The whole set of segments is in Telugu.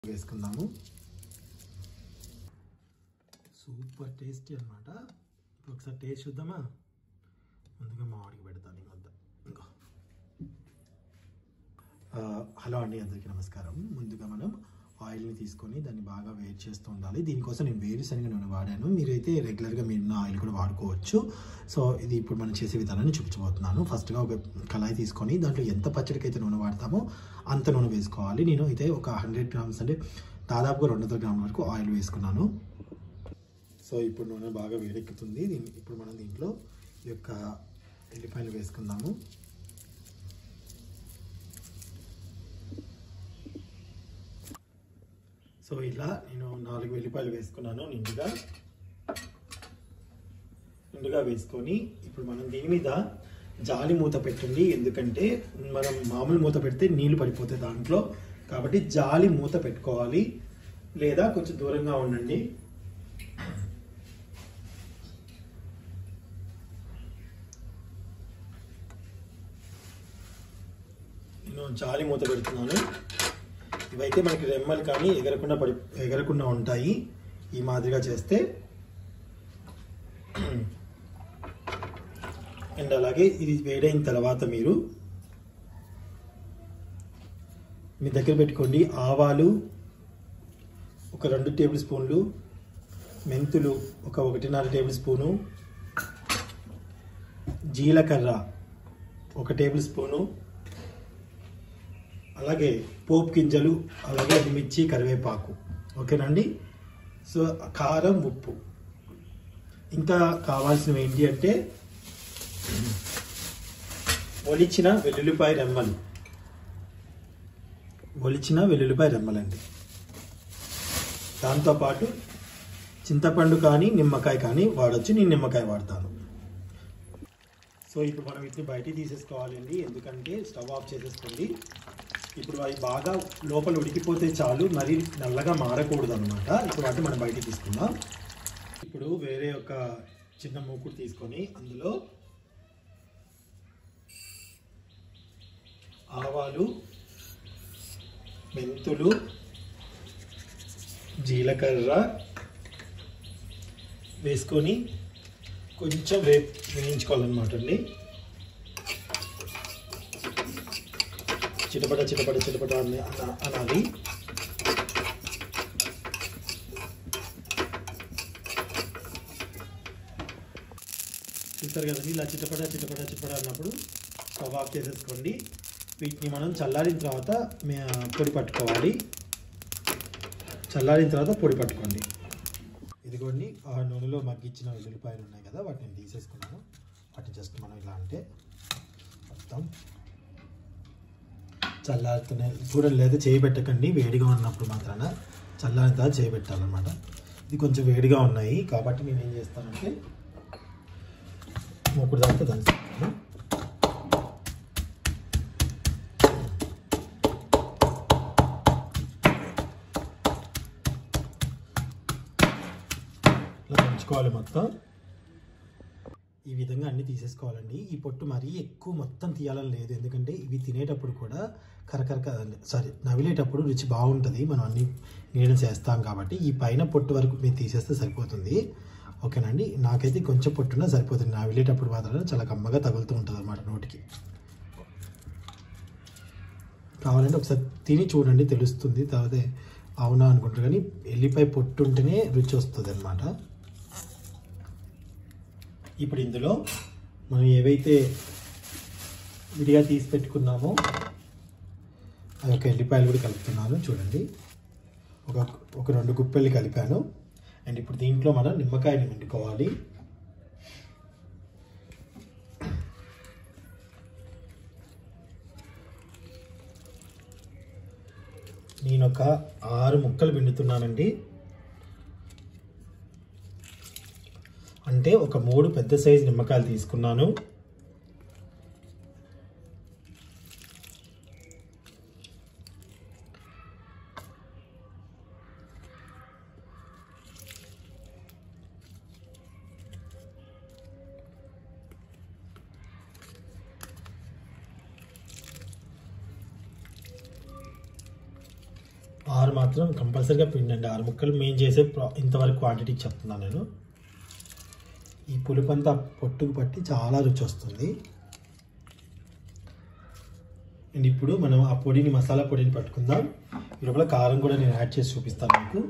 వేసుకుందాము సూపర్ టేస్టీ అనమాట ఇప్పుడు ఒకసారి టేస్ట్ చూద్దామా ముందుగా మా వాడికి పెడతాను ఈ ముద్ద ఇంకో ఆ, హలో అండి అందరికీ నమస్కారం ముందుగా మనం ఆయిల్ని తీసుకొని దాన్ని బాగా వేడి చేస్తూ ఉండాలి దీనికోసం నేను వేరుశనగ నూనె వాడాను మీరైతే రెగ్యులర్గా మీరు ఆయిల్ కూడా వాడుకోవచ్చు సో ఇది ఇప్పుడు మనం చేసే విధానాన్ని చూపించబోతున్నాను ఫస్ట్గా ఒక కళాయి తీసుకొని దాంట్లో ఎంత పచ్చడికి అయితే నూనె వాడతామో అంత నూనె వేసుకోవాలి నేను అయితే ఒక హండ్రెడ్ గ్రామ్స్ అంటే దాదాపుగా రెండు వందల గ్రాముల వరకు ఆయిల్ వేసుకున్నాను సో ఇప్పుడు నూనె బాగా వేడెక్కుతుంది దీన్ని ఇప్పుడు మనం దీంట్లో ఈ యొక్క ఎల్లిపాయలు వేసుకుందాము సో ఇలా నేను నాలుగు వెల్లిపాయలు వేసుకున్నాను నిండుగా నిండుగా వేసుకొని ఇప్పుడు మనం దీని మీద జాలి మూత పెట్టండి ఎందుకంటే మనం మామూలు మూత పెడితే నీళ్లు పడిపోతాయి దాంట్లో కాబట్టి జాలి మూత పెట్టుకోవాలి లేదా కొంచెం దూరంగా ఉండండి నేను జాలి మూత పెడుతున్నాను ఇవైతే మనకి రెమ్మలు కానీ ఎగరకుండా పడి ఎగరకుండా ఉంటాయి ఈ మాదిరిగా చేస్తే అండ్ అలాగే ఇది వేడైన తర్వాత మీరు మీ దగ్గర పెట్టుకోండి ఆవాలు ఒక రెండు టేబుల్ స్పూన్లు మెంతులు ఒక ఒకటిన్నర టేబుల్ స్పూను జీలకర్ర ఒక టేబుల్ స్పూను అలాగే పోపు గింజలు అలాగే మిర్చి కరివేపాకు ఓకేనండి సో కారం ఉప్పు ఇంకా కావాల్సినవి ఏంటి అంటే ఒలిచిన వెల్లుల్లిపాయ రెమ్మలు ఒలిచిన వెల్లుల్లిపాయ రెమ్మలండి దాంతోపాటు చింతపండు కానీ నిమ్మకాయ కానీ వాడచ్చు నేను నిమ్మకాయ వాడతాను సో ఇప్పుడు మనం వీటిని బయటికి తీసేసుకోవాలండి ఎందుకంటే స్టవ్ ఆఫ్ చేసేసుకోండి ఇప్పుడు అవి బాగా లోపల ఉడికిపోతే చాలు మరి నల్లగా మారకూడదు అనమాట ఇప్పుడు వాటిని మనం బయటికి తీసుకుందాం ఇప్పుడు వేరే ఒక చిన్న మూకుడు తీసుకొని అందులో ఆవాలు మెంతులు జీలకర్ర వేసుకొని కొంచెం వే వేయించుకోవాలన్నమాట అండి చిటపట చిటపట చిటపట అని అన- అనాలి చూస్తారు కదండి ఇలా చిటపట చిటపట చిటపట అన్నప్పుడు స్టవ్ ఆఫ్ చేసేసుకోండి వీటిని మనం చల్లారిన తర్వాత మే- పొడి పట్టుకోవాలి చల్లారిన తర్వాత పొడి పట్టుకోండి ఇదిగోండి ఆ నూనెలో మగ్గించిన వెల్లుల్లిపాయలు ఉన్నాయి కదా వాటిని నేను తీసేసుకున్నాను వాటిని జస్ట్ మనం ఇలా అంటే మొత్తం చల్లారుతున్నాయి చూడండి లేదా చేయబెట్టకండి వేడిగా ఉన్నప్పుడు మాత్రాన చల్లారిన తర్వాత చేయబెట్టాలన్నమాట ఇది కొంచెం వేడిగా ఉన్నాయి కాబట్టి నేను ఏం చేస్తానంటే మూకుడు దాకా దంచుతాను ఇలా దంచుకోవాలి మొత్తం ఈ విధంగా అన్ని తీసేసుకోవాలండి ఈ పొట్టు మరీ ఎక్కువ మొత్తం తీయాలని లేదు ఎందుకంటే ఇవి తినేటప్పుడు కూడా కరకరక సారీ నవిలేటప్పుడు రుచి బాగుంటుంది మనం అన్ని నీళ్ళు చేస్తాం కాబట్టి ఈ పైన పొట్టు వరకు మీరు తీసేస్తే సరిపోతుంది ఓకేనండి నాకైతే కొంచెం పొట్టున్నా సరిపోతుంది నవిలేటప్పుడు మాత్రం చాలా కమ్మగా తగులుతూ ఉంటుంది అనమాట నోటికి కావాలంటే ఒకసారి తిని చూడండి తెలుస్తుంది తర్వాత అవునా అనుకుంటారు కానీ ఎల్లిపాయ పొట్టు ఉంటేనే రుచి వస్తుంది అనమాట ఇప్పుడు ఇందులో మనం ఏవైతే విడిగా తీసి పెట్టుకున్నామో ఆ యొక్క ఎల్లిపాయలు కూడా కలుపుతున్నాను చూడండి ఒక ఒక రెండు గుప్పెళ్ళు కలిపాను అండ్ ఇప్పుడు దీంట్లో మనం నిమ్మకాయని పిండుకోవాలి నేను ఒక ఆరు ముక్కలు పిండుతున్నానండి అంటే ఒక మూడు పెద్ద సైజు నిమ్మకాయలు తీసుకున్నాను ఆరు ఆరు మాత్రం కంపల్సరీగా పిండండి ఆరు ముక్కలు మేము చేసే ప్రా- ఇంతవరకు క్వాంటిటీకి చెప్తున్నాను నేను ఈ పులుపంతా పొట్టుకు పట్టి చాలా రుచి వస్తుంది అండ్ ఇప్పుడు మనం ఆ పొడిని మసాలా పొడిని పట్టుకుందాం ఈ లోపల కారం కూడా నేను యాడ్ చేసి చూపిస్తాను మీకు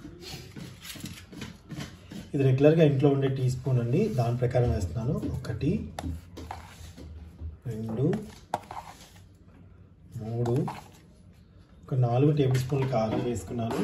ఇది రెగ్యులర్గా ఇంట్లో ఉండే టీ స్పూన్ అండి దాని ప్రకారం వేస్తున్నాను ఒకటి రెండు మూడు ఒక నాలుగు టేబుల్ స్పూన్లు కారం వేసుకున్నాను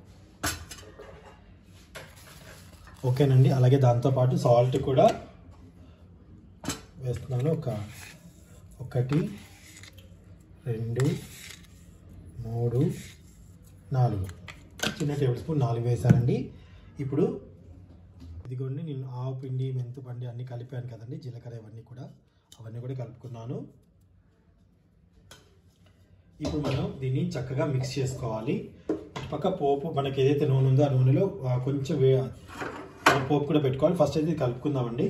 ఓకేనండి అలాగే దాంతోపాటు సాల్ట్ కూడా వేస్తున్నాను ఒక ఒకటి రెండు మూడు నాలుగు చిన్న టేబుల్ స్పూన్ నాలుగు వేసానండి ఇప్పుడు ఇదిగోండి నేను ఆవు పిండి మెంతుపండి అన్నీ కలిపాను కదండి జీలకర్ర ఇవన్నీ కూడా అవన్నీ కూడా కలుపుకున్నాను ఇప్పుడు మనం దీన్ని చక్కగా మిక్స్ చేసుకోవాలి పక్క పోపు మనకి ఏదైతే నూనె ఉందో ఆ నూనెలో ఆ, కొంచెం వే మనం పోపు కూడా పెట్టుకోవాలి ఫస్ట్ అయితే ఇది కలుపుకుందామండి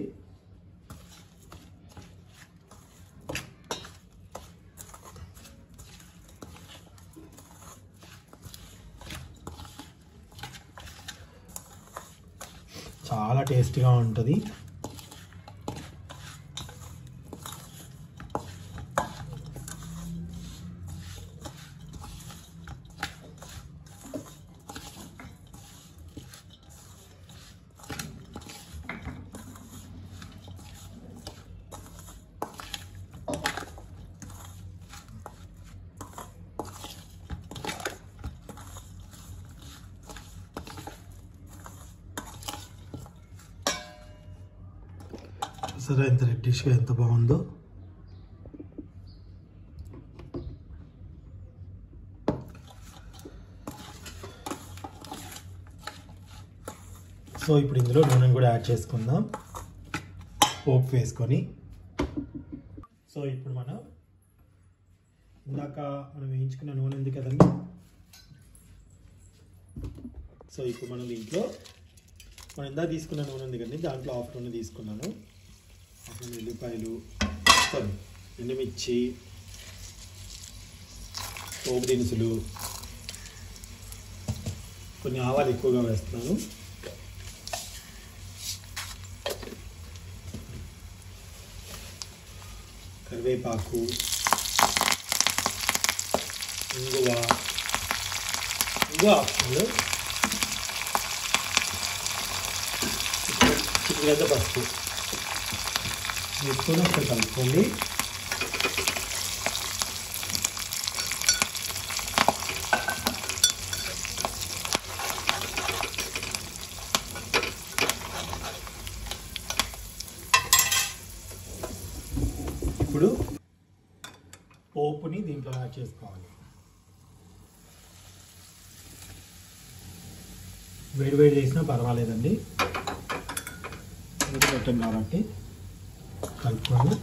చాలా టేస్టీగా ఉంటుంది సరే ఎంత రెడ్డిష్గా ఎంత బాగుందో సో ఇప్పుడు ఇందులో నూనెను కూడా యాడ్ చేసుకుందాం పోపు వేసుకొని సో ఇప్పుడు మనం ఇందాక మనం వేయించుకున్న నూనె ఉంది కదండి సో ఇప్పుడు మనం దీంట్లో మనం ఇందాక తీసుకున్న నూనె ఉంది కదండి దాంట్లో హాఫ్ నూనె తీసుకున్నాను హాఫ్ నూనె ఉల్లిపాయలు సారీ ఎండుమిర్చి పోపు దినుసులు కొన్ని ఆవాలు ఎక్కువగా వేస్తున్నాను కరివేపాకు ఇంగువ ఇంగువ ఆప్షన్లు చిక్కుగడ్డ పసుపు ఇప్పుడు ఒకసారి కలుపుకోండి ఇప్పుడు పోపుని దీంట్లో యాడ్ చేసుకోవాలి వేడి వేడి చేసినా పర్వాలేదండి పెట్టం కాబట్టి కలుపుకొని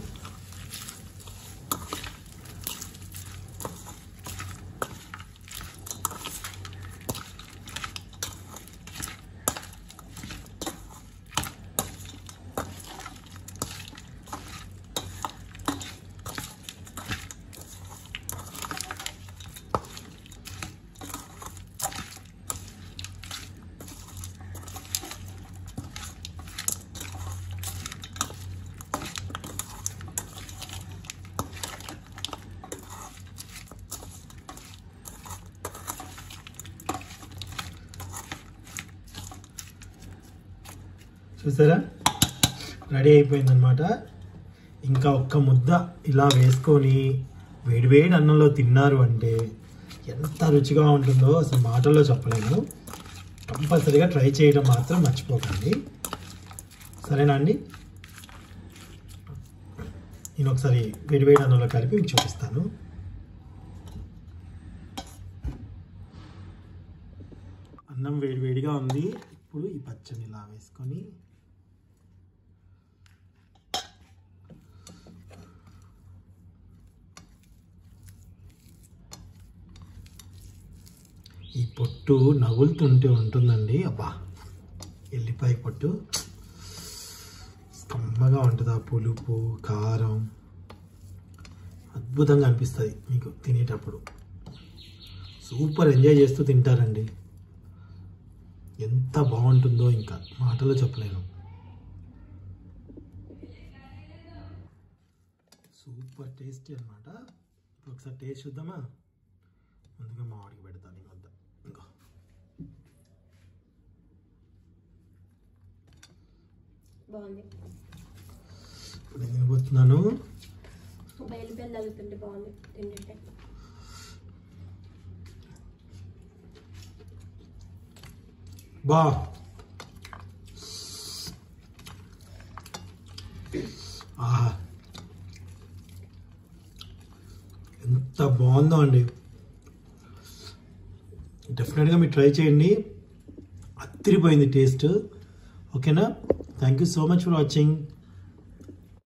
చూసారా రెడీ అయిపోయిందనమాట ఇంకా ఒక్క ముద్ద ఇలా వేసుకొని వేడివేడి అన్నంలో తిన్నారు అంటే ఎంత రుచిగా ఉంటుందో అసలు మాటల్లో చెప్పలేను కంపల్సరీగా ట్రై చేయడం మాత్రం మర్చిపోకండి సరేనా అండి నేను ఒకసారి వేడివేడి అన్నంలో కలిపి మీకు చూపిస్తాను అన్నం వేడివేడిగా ఉంది ఇప్పుడు ఈ పచ్చని ఇలా వేసుకొని ఈ పొట్టు నవ్వులుతుంటే ఉంటుందండి అబ్బా ఎల్లిపాయ పొట్టు కమ్మగా ఉంటుంది ఆ పులుపు కారం అద్భుతంగా అనిపిస్తుంది మీకు తినేటప్పుడు సూపర్ ఎంజాయ్ చేస్తూ తింటారండి ఎంత బాగుంటుందో ఇంకా మాటలో చెప్పలేను సూపర్ టేస్టీ అనమాట ఇప్పుడు ఒకసారి టేస్ట్ చూద్దామా ముందుగా మా వాడికి పెడతాను ఈ ముద్ద ఇంకా బాగుంది ఇప్పుడు నేను తినబోతున్నాను బయలు బెల్లు తగ్గుతుంటే బాగుంది తింటుంటే బా ఆహా ఎంత బాగుందో అండి డెఫినెట్గా మీరు ట్రై చేయండి అత్తిరిపోయింది టేస్ట్ ఓకేనా thank you so much for watching